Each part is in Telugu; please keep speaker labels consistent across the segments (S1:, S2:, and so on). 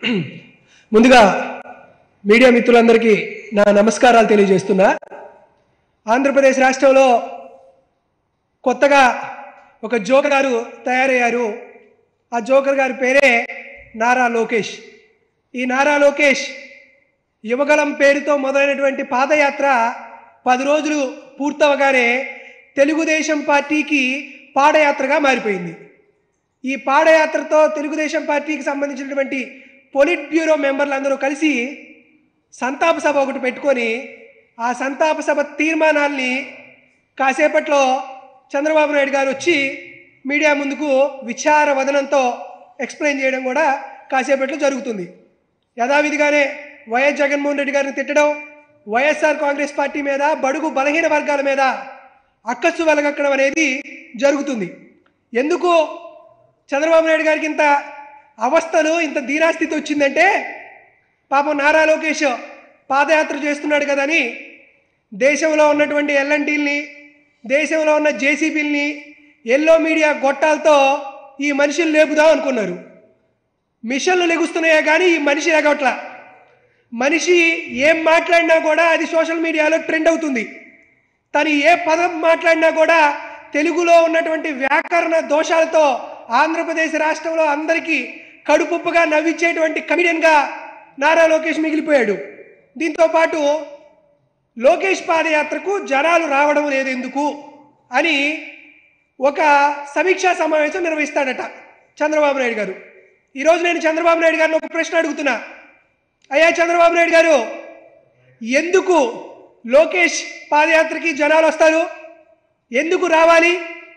S1: ముందుగా మీడియా మిత్రులందరికీ నా నమస్కారాలు తెలియజేస్తున్నా ఆంధ్రప్రదేశ్ రాష్ట్రంలో కొత్తగా ఒక జోకర్ గారు తయారయ్యారు ఆ జోకర్ గారి పేరే నారా లోకేష్ ఈ నారా లోకేష్ యువగలం పేరుతో మొదలైనటువంటి పాదయాత్ర పది రోజులు పూర్తవగానే తెలుగుదేశం పార్టీకి పాదయాత్రగా మారిపోయింది ఈ పాదయాత్రతో తెలుగుదేశం పార్టీకి సంబంధించినటువంటి పొలిట్ బ్యూరో మెంబర్లు అందరూ కలిసి సంతాప సభ ఒకటి పెట్టుకొని ఆ సంతాప సభ తీర్మానాల్ని కాసేపట్లో చంద్రబాబు నాయుడు గారు వచ్చి మీడియా ముందుకు విచార వదనంతో ఎక్స్ప్లెయిన్ చేయడం కూడా కాసేపట్లో జరుగుతుంది యథావిధిగానే వైఎస్ జగన్మోహన్ రెడ్డి గారిని తిట్టడం వైఎస్ఆర్ కాంగ్రెస్ పార్టీ మీద బడుగు బలహీన వర్గాల మీద అక్కస్సు వెలగక్కడం అనేది జరుగుతుంది ఎందుకు చంద్రబాబు నాయుడు గారికి ఇంత అవస్థలు ఇంత దీనాస్థితి వచ్చిందంటే పాపం నారా లోకేష్ పాదయాత్ర చేస్తున్నాడు కదని దేశంలో ఉన్నటువంటి ఎల్ఎన్టీల్ని దేశంలో ఉన్న జేసీబీల్ని ఎల్లో మీడియా గొట్టాలతో ఈ మనుషులు లేపుదాం అనుకున్నారు మిషన్లు లెగుస్తున్నాయా కానీ ఈ మనిషి ఎగవట్ల మనిషి ఏం మాట్లాడినా కూడా అది సోషల్ మీడియాలో ట్రెండ్ అవుతుంది తను ఏ పదం మాట్లాడినా కూడా తెలుగులో ఉన్నటువంటి వ్యాకరణ దోషాలతో ఆంధ్రప్రదేశ్ రాష్ట్రంలో అందరికీ కడుపుప్పుగా నవ్వించేటువంటి కమిడియన్గా నారా లోకేష్ మిగిలిపోయాడు దీంతో పాటు లోకేష్ పాదయాత్రకు జనాలు రావడం లేదు ఎందుకు అని ఒక సమీక్షా సమావేశం నిర్వహిస్తాడట చంద్రబాబు నాయుడు గారు ఈరోజు నేను చంద్రబాబు నాయుడు గారిని ఒక ప్రశ్న అడుగుతున్నా అయ్యా చంద్రబాబు నాయుడు గారు ఎందుకు లోకేష్ పాదయాత్రకి జనాలు వస్తారు ఎందుకు రావాలి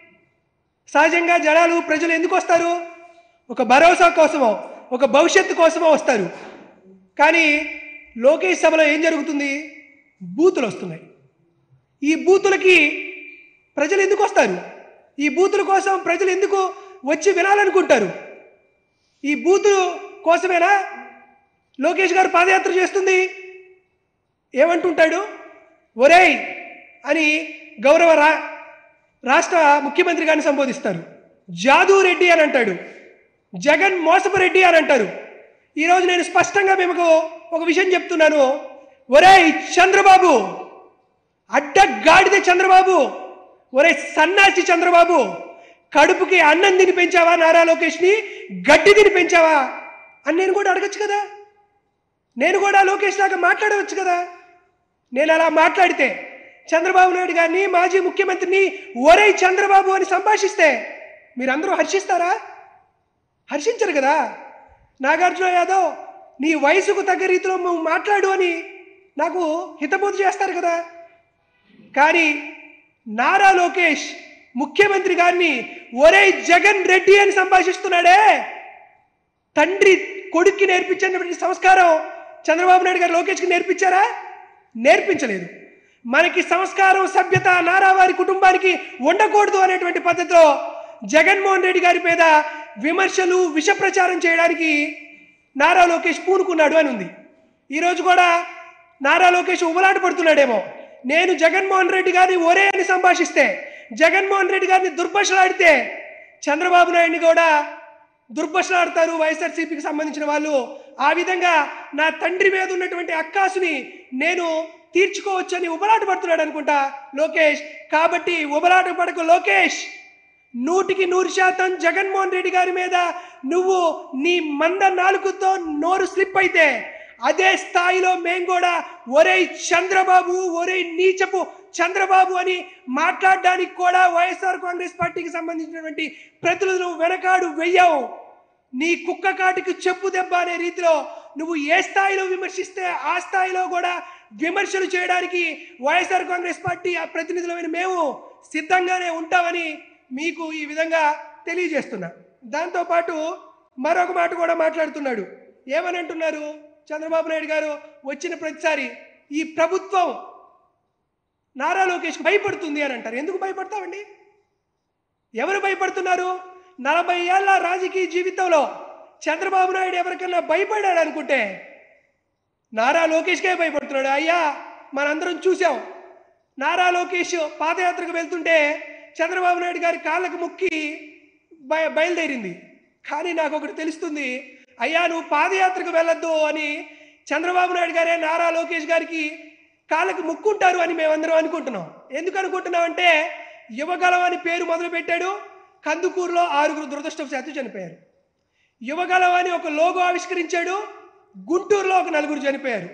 S1: సహజంగా జనాలు ప్రజలు ఎందుకు వస్తారు ఒక భరోసా కోసమో ఒక భవిష్యత్తు కోసమో వస్తారు కానీ లోకేష్ సభలో ఏం జరుగుతుంది బూతులు వస్తున్నాయి ఈ బూతులకి ప్రజలు ఎందుకు వస్తారు ఈ బూతుల కోసం ప్రజలు ఎందుకు వచ్చి వినాలనుకుంటారు ఈ బూతులు కోసమేనా లోకేష్ గారు పాదయాత్ర చేస్తుంది ఏమంటుంటాడు ఒరేయ్ అని గౌరవ రా రాష్ట్ర ముఖ్యమంత్రి గారిని సంబోధిస్తారు జాదూ రెడ్డి అని అంటాడు జగన్ మోసపు రెడ్డి అని అంటారు ఈరోజు నేను స్పష్టంగా మీకు ఒక విషయం చెప్తున్నాను ఒరేయ్ చంద్రబాబు అడ్డగాడిద చంద్రబాబు ఒరే సన్నాసి చంద్రబాబు కడుపుకి అన్నం తిని పెంచావా నారా లోకేష్ని గడ్డి తిని పెంచావా అని నేను కూడా అడగచ్చు కదా నేను కూడా లోకేష్ లాగా మాట్లాడవచ్చు కదా నేను అలా మాట్లాడితే చంద్రబాబు నాయుడు గారిని మాజీ ముఖ్యమంత్రిని ఒరే చంద్రబాబు అని సంభాషిస్తే మీరందరూ హర్షిస్తారా హర్షించరు కదా నాగార్జున యాదవ్ నీ వయసుకు తగ్గ రీతిలో నువ్వు మాట్లాడు అని నాకు హితబోధ చేస్తారు కదా కానీ నారా లోకేష్ ముఖ్యమంత్రి గారిని ఒరే జగన్ రెడ్డి అని సంభాషిస్తున్నాడే తండ్రి కొడుక్కి నేర్పించినటువంటి సంస్కారం చంద్రబాబు నాయుడు గారు లోకేష్కి నేర్పించారా నేర్పించలేదు మనకి సంస్కారం సభ్యత నారా వారి కుటుంబానికి ఉండకూడదు అనేటువంటి పద్ధతిలో జగన్మోహన్ రెడ్డి గారి మీద విమర్శలు విష ప్రచారం చేయడానికి నారా లోకేష్ పూనుకున్నాడు అని ఉంది ఈరోజు కూడా నారా లోకేష్ ఉబలాట పడుతున్నాడేమో నేను జగన్మోహన్ రెడ్డి గారిని ఒరే అని సంభాషిస్తే జగన్మోహన్ రెడ్డి గారిని దుర్భషలాడితే చంద్రబాబు నాయుడిని కూడా దుర్భషలాడతారు వైఎస్ఆర్సీపీకి సంబంధించిన వాళ్ళు ఆ విధంగా నా తండ్రి మీద ఉన్నటువంటి అక్కాసుని నేను తీర్చుకోవచ్చని ఉబలాట పడుతున్నాడు అనుకుంటా లోకేష్ కాబట్టి ఉబలాట పడకు లోకేష్ నూటికి నూరు శాతం జగన్మోహన్ రెడ్డి గారి మీద నువ్వు నీ మంద నాలుగుతో నోరు స్లిప్ అయితే అదే స్థాయిలో మేము కూడా ఒరే చంద్రబాబు ఒరే నీచపు చంద్రబాబు అని మాట్లాడడానికి కూడా వైఎస్ఆర్ కాంగ్రెస్ పార్టీకి సంబంధించినటువంటి ప్రతినిధులు వెనకాడు వెయ్యవు నీ కుక్క కాటికి చెప్పు దెబ్బ అనే రీతిలో నువ్వు ఏ స్థాయిలో విమర్శిస్తే ఆ స్థాయిలో కూడా విమర్శలు చేయడానికి వైఎస్ఆర్ కాంగ్రెస్ పార్టీ ఆ ప్రతినిధులమైన మేము సిద్ధంగానే ఉంటామని మీకు ఈ విధంగా తెలియజేస్తున్నా దాంతోపాటు మరొక మాట కూడా మాట్లాడుతున్నాడు ఏమని అంటున్నారు చంద్రబాబు నాయుడు గారు వచ్చిన ప్రతిసారి ఈ ప్రభుత్వం నారా లోకేష్ భయపడుతుంది అని అంటారు ఎందుకు భయపడతామండి ఎవరు భయపడుతున్నారు నలభై ఏళ్ళ రాజకీయ జీవితంలో చంద్రబాబు నాయుడు ఎవరికన్నా భయపడాడు అనుకుంటే నారా లోకేష్కే భయపడుతున్నాడు అయ్యా మనందరం చూసాం నారా లోకేష్ పాదయాత్రకు వెళ్తుంటే చంద్రబాబు నాయుడు గారి కాళ్ళకు ముక్కి బయ బయలుదేరింది కానీ నాకు ఒకటి తెలుస్తుంది అయ్యా నువ్వు పాదయాత్రకు వెళ్ళొద్దు అని చంద్రబాబు నాయుడు గారే నారా లోకేష్ గారికి కాళ్ళకి ముక్కుంటారు అని మేమందరం అనుకుంటున్నాం ఎందుకు అనుకుంటున్నాం అంటే యువగలం అని పేరు మొదలు పెట్టాడు కందుకూరులో ఆరుగురు దురదృష్టవశాత్తు చనిపోయారు యువగలం అని ఒక లోగో ఆవిష్కరించాడు గుంటూరులో ఒక నలుగురు చనిపోయారు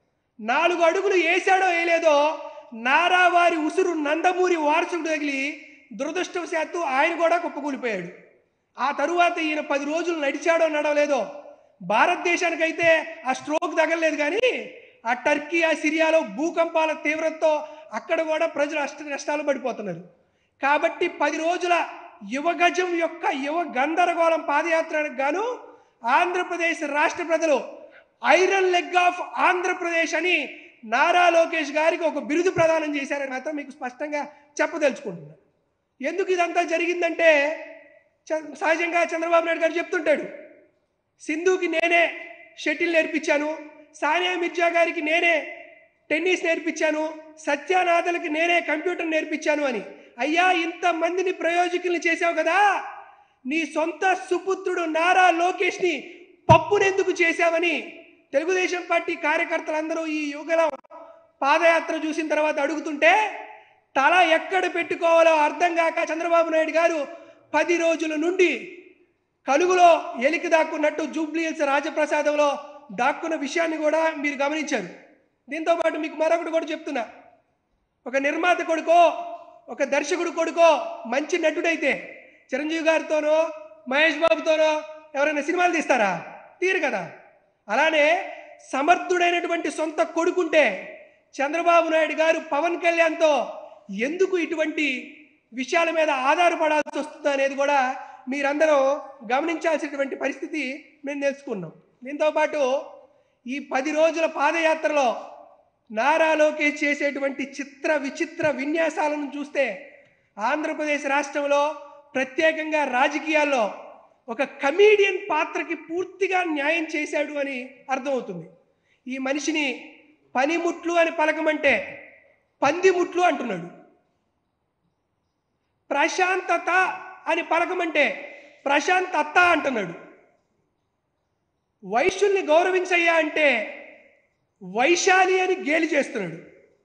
S1: నాలుగు అడుగులు వేసాడో వేయలేదో నారా వారి ఉసురు నందమూరి వారసుడు తగిలి దురదృష్టవశాత్తు ఆయన కూడా కుప్పకూలిపోయాడు ఆ తరువాత ఈయన పది రోజులు నడిచాడో నడవలేదో భారతదేశానికైతే ఆ స్ట్రోక్ తగలలేదు కానీ ఆ టర్కీ ఆ సిరియాలో భూకంపాల తీవ్రతతో అక్కడ కూడా ప్రజలు అష్ట నష్టాలు పడిపోతున్నారు కాబట్టి పది రోజుల యువగజం యొక్క యువ గందరగోళం పాదయాత్రకు గాను ఆంధ్రప్రదేశ్ రాష్ట్ర ప్రజలు ఐరన్ లెగ్ ఆఫ్ ఆంధ్రప్రదేశ్ అని నారా లోకేష్ గారికి ఒక బిరుదు ప్రదానం చేశారని మాత్రం మీకు స్పష్టంగా చెప్పదలుచుకుంటున్నాను ఎందుకు ఇదంతా జరిగిందంటే చ- సహజంగా చంద్రబాబు నాయుడు గారు చెప్తుంటాడు సింధుకి నేనే షటిల్ నేర్పించాను సానియా మిర్జా గారికి నేనే టెన్నిస్ నేర్పించాను సత్యానాథలకి నేనే కంప్యూటర్ నేర్పించాను అని అయ్యా ఇంతమందిని ప్రయోజకుల్ని చేశావు కదా నీ సొంత సుపుత్రుడు నారా లోకేష్ని పప్పునెందుకు చేశావని తెలుగుదేశం పార్టీ కార్యకర్తలందరూ ఈ యుగలం పాదయాత్ర చూసిన తర్వాత అడుగుతుంటే తల ఎక్కడ పెట్టుకోవాలో అర్థం కాక చంద్రబాబు నాయుడు గారు పది రోజుల నుండి కలుగులో ఎలికి దాక్కున్నట్టు జూబ్లీహిల్స్ రాజప్రసాదంలో దాక్కున్న విషయాన్ని కూడా మీరు గమనించారు దీంతో పాటు మీకు మరొకటి కూడా చెప్తున్నా ఒక నిర్మాత కొడుకో ఒక దర్శకుడు కొడుకో మంచి నటుడైతే చిరంజీవి గారితోనో మహేష్ బాబుతోనో ఎవరైనా సినిమాలు తీస్తారా తీరు కదా అలానే సమర్థుడైనటువంటి సొంత కొడుకుంటే చంద్రబాబు నాయుడు గారు పవన్ కళ్యాణ్తో ఎందుకు ఇటువంటి విషయాల మీద ఆధారపడాల్సి వస్తుంది అనేది కూడా మీరందరూ గమనించాల్సినటువంటి పరిస్థితి మేము తెలుసుకున్నాం దీంతో పాటు ఈ పది రోజుల పాదయాత్రలో నారా లోకేష్ చేసేటువంటి చిత్ర విచిత్ర విన్యాసాలను చూస్తే ఆంధ్రప్రదేశ్ రాష్ట్రంలో ప్రత్యేకంగా రాజకీయాల్లో ఒక కమీడియన్ పాత్రకి పూర్తిగా న్యాయం చేశాడు అని అర్థమవుతుంది ఈ మనిషిని పనిముట్లు అని పలకమంటే పందిముట్లు అంటున్నాడు ప్రశాంతత అని పలకమంటే ప్రశాంతత అంటున్నాడు వైశ్యుల్ని గౌరవించయ్యా అంటే వైశాలి అని గేలి చేస్తున్నాడు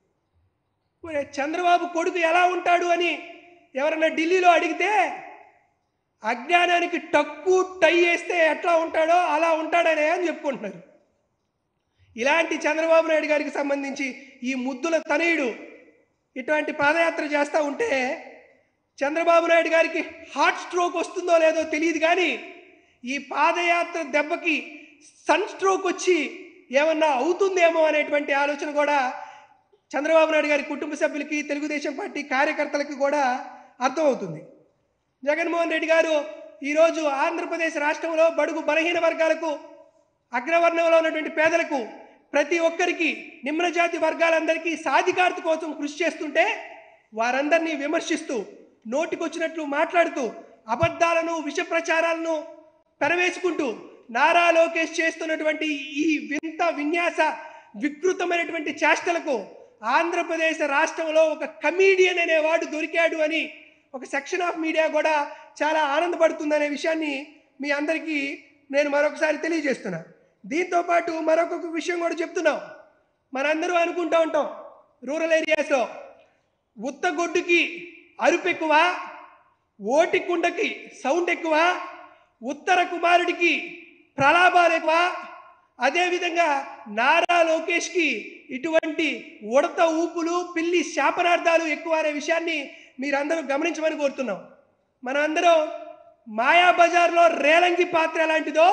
S1: మరి చంద్రబాబు కొడుకు ఎలా ఉంటాడు అని ఎవరన్నా ఢిల్లీలో అడిగితే అజ్ఞానానికి టక్కు టై వేస్తే ఎట్లా ఉంటాడో అలా ఉంటాడనే అని చెప్పుకుంటున్నారు ఇలాంటి చంద్రబాబు నాయుడు గారికి సంబంధించి ఈ ముద్దుల తనయుడు ఇటువంటి పాదయాత్ర చేస్తూ ఉంటే చంద్రబాబు నాయుడు గారికి హార్ట్ స్ట్రోక్ వస్తుందో లేదో తెలియదు కానీ ఈ పాదయాత్ర దెబ్బకి సన్ స్ట్రోక్ వచ్చి ఏమన్నా అవుతుందేమో అనేటువంటి ఆలోచన కూడా చంద్రబాబు నాయుడు గారి కుటుంబ సభ్యులకి తెలుగుదేశం పార్టీ కార్యకర్తలకి కూడా అర్థమవుతుంది జగన్మోహన్ రెడ్డి గారు ఈరోజు ఆంధ్రప్రదేశ్ రాష్ట్రంలో బడుగు బలహీన వర్గాలకు అగ్రవర్ణంలో ఉన్నటువంటి పేదలకు ప్రతి ఒక్కరికి నిమ్నజాతి వర్గాలందరికీ సాధికారత కోసం కృషి చేస్తుంటే వారందరినీ విమర్శిస్తూ నోటికొచ్చినట్లు మాట్లాడుతూ అబద్ధాలను విష ప్రచారాలను పెరవేసుకుంటూ నారా లోకేష్ చేస్తున్నటువంటి ఈ వింత విన్యాస వికృతమైనటువంటి చేష్టలకు ఆంధ్రప్రదేశ్ రాష్ట్రంలో ఒక కమీడియన్ అనేవాడు దొరికాడు అని ఒక సెక్షన్ ఆఫ్ మీడియా కూడా చాలా ఆనందపడుతుందనే విషయాన్ని మీ అందరికీ నేను మరొకసారి తెలియజేస్తున్నా దీంతో పాటు మరొక విషయం కూడా చెప్తున్నాం మనందరూ అనుకుంటూ ఉంటాం రూరల్ ఏరియాస్లో ఉత్తగొడ్డుకి అరుపు ఎక్కువ ఓటి కుండకి సౌండ్ ఎక్కువ ఉత్తర కుమారుడికి ప్రలాభాలు ఎక్కువ అదేవిధంగా నారా లోకేష్కి ఇటువంటి ఉడత ఊపులు పిల్లి శాపనార్థాలు ఎక్కువ అనే విషయాన్ని మీరందరూ గమనించమని కోరుతున్నాం మనందరం మాయాబజార్లో రేలంగి పాత్ర ఎలాంటిదో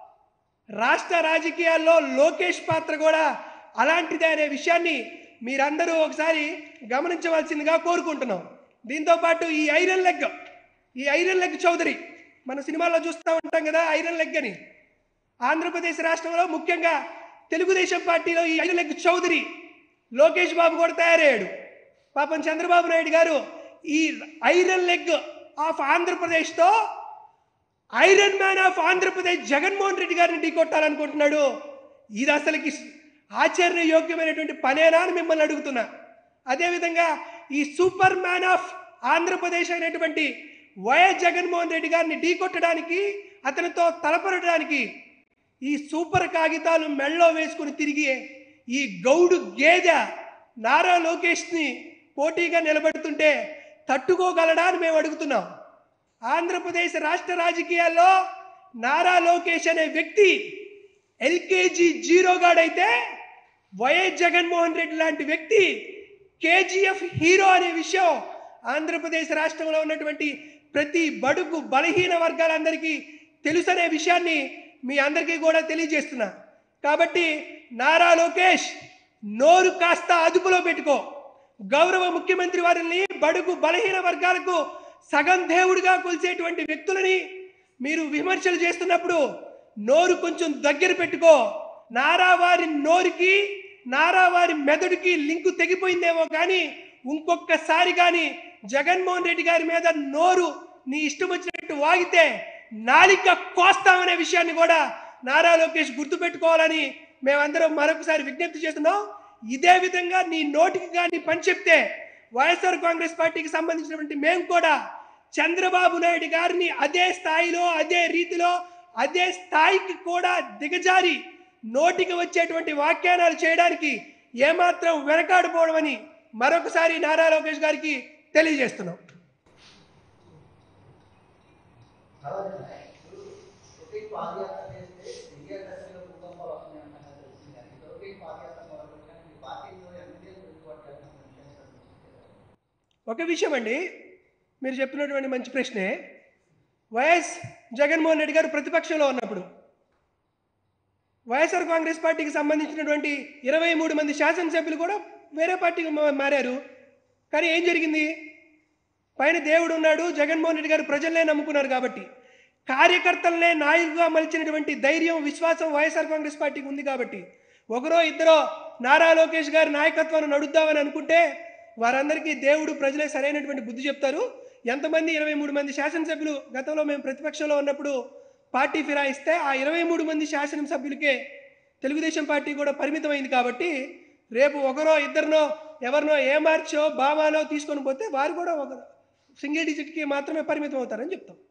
S1: రాష్ట్ర రాజకీయాల్లో లోకేష్ పాత్ర కూడా అలాంటిదే అనే విషయాన్ని మీరందరూ ఒకసారి గమనించవలసిందిగా కోరుకుంటున్నాం దీంతో పాటు ఈ ఐరన్ లెగ్ ఈ ఐరన్ లెగ్ చౌదరి మన సినిమాల్లో చూస్తూ ఉంటాం కదా ఐరన్ లెగ్ అని ఆంధ్రప్రదేశ్ రాష్ట్రంలో ముఖ్యంగా తెలుగుదేశం పార్టీలో ఈ ఐరన్ లెగ్ చౌదరి లోకేష్ బాబు కూడా తయారయ్యాడు పాపం చంద్రబాబు నాయుడు గారు ఈ ఐరన్ లెగ్ ఆఫ్ ఆంధ్రప్రదేశ్తో iron man of Andhra Pradesh Jaganmohan Reddy గారిని ఢీకొట్టాలనుకుంటున్నాడు ఇది అసలుకి ఆశ్చర్య యోగ్యమైనటువంటి పనేనా అని మిమ్మల్ని అడుగుతున్నా అదేవిధంగా ఈ సూపర్ మ్యాన్ ఆఫ్ ఆంధ్రప్రదేశ్ అయినటువంటి వైఎస్ జగన్మోహన్ రెడ్డి గారిని ఢీకొట్టడానికి అతనితో తలపడడానికి ఈ సూపర్ కాగితాలు మెళ్ళో వేసుకుని తిరిగి ఈ గౌడు గేదె నారా లోకేష్ని పోటీగా నిలబెడుతుంటే తట్టుకోగలడా అని మేము అడుగుతున్నాం ఆంధ్రప్రదేశ్ రాష్ట్ర రాజకీయాల్లో నారా లోకేష్ అనే వ్యక్తి ఎల్కేజీ జీరోగాడైతే వైఎస్ జగన్మోహన్ రెడ్డి లాంటి వ్యక్తి కేజీఎఫ్ హీరో అనే విషయం ఆంధ్రప్రదేశ్ రాష్ట్రంలో ఉన్నటువంటి ప్రతి బడుగు బలహీన వర్గాలందరికీ తెలుసనే విషయాన్ని మీ అందరికీ కూడా తెలియజేస్తున్నా కాబట్టి నారా లోకేష్ నోరు కాస్త అదుపులో పెట్టుకో గౌరవ ముఖ్యమంత్రి వారిని బడుగు బలహీన వర్గాలకు సగం దేవుడిగా కొలిసేటువంటి వ్యక్తులని మీరు విమర్శలు చేస్తున్నప్పుడు నోరు కొంచెం దగ్గర పెట్టుకో నారా వారి నోరుకి నారా వారి మెదడుకి లింకు తెగిపోయిందేమో కానీ ఇంకొకసారి కానీ జగన్మోహన్ రెడ్డి గారి మీద నోరు నీ ఇష్టం వచ్చినట్టు వాగితే నాలిక కోస్తామనే విషయాన్ని కూడా నారా లోకేష్ గుర్తుపెట్టుకోవాలని మేమందరం మరొకసారి విజ్ఞప్తి చేస్తున్నాం ఇదే విధంగా నీ నోటికి కానీ పని చెప్తే వైఎస్ఆర్ కాంగ్రెస్ పార్టీకి సంబంధించినటువంటి మేము కూడా చంద్రబాబు నాయుడు గారిని అదే స్థాయిలో అదే రీతిలో అదే స్థాయికి కూడా దిగజారి నోటికి వచ్చేటువంటి వ్యాఖ్యానాలు చేయడానికి ఏమాత్రం వెనకాడిపోవడమని మరొకసారి నారా లోకేష్ గారికి తెలియజేస్తున్నాం
S2: లోకేష్ పాదయాత్ర చేస్తే విజయదశమిలో భూకంపాలు వస్తున్నాయంట తెలిసింది కానీ లోకేష్ పాదయాత్ర మొదలుపెట్టాక మీ పార్టీలో ఎమ్మెల్యేలు పెట్టుకోవట్లేదు
S1: ఒక విషయం అండి మీరు చెప్పినటువంటి మంచి ప్రశ్నే వైఎస్ జగన్మోహన్ రెడ్డి గారు ప్రతిపక్షంలో ఉన్నప్పుడు వైఎస్ఆర్ కాంగ్రెస్ పార్టీకి సంబంధించినటువంటి ఇరవై మూడు మంది శాసనసభ్యులు కూడా వేరే పార్టీకి మా- మారారు కానీ ఏం జరిగింది పైన దేవుడు ఉన్నాడు జగన్మోహన్ రెడ్డి గారు ప్రజలనే నమ్ముకున్నారు కాబట్టి కార్యకర్తలనే నాయకుగా మలిచినటువంటి ధైర్యం విశ్వాసం వైఎస్ఆర్ కాంగ్రెస్ పార్టీకి ఉంది కాబట్టి ఒకరో ఇద్దరో నారా లోకేష్ గారి నాయకత్వాన్ని నడుద్దామని అనుకుంటే వారందరికీ దేవుడు ప్రజలే సరైనటువంటి బుద్ధి చెప్తారు ఎంతమంది ఇరవై మూడు మంది శాసనసభ్యులు గతంలో మేము ప్రతిపక్షంలో ఉన్నప్పుడు పార్టీ ఫిరాయిస్తే ఆ ఇరవై మూడు మంది శాసనసభ్యులకే తెలుగుదేశం పార్టీ కూడా పరిమితమైంది కాబట్టి రేపు ఒకరో ఇద్దరినో ఎవరినో ఏ మార్చో బామాలో తీసుకొని పోతే వారు కూడా ఒక సింగిల్ డిజిట్కి మాత్రమే పరిమితం అవుతారని చెప్తాం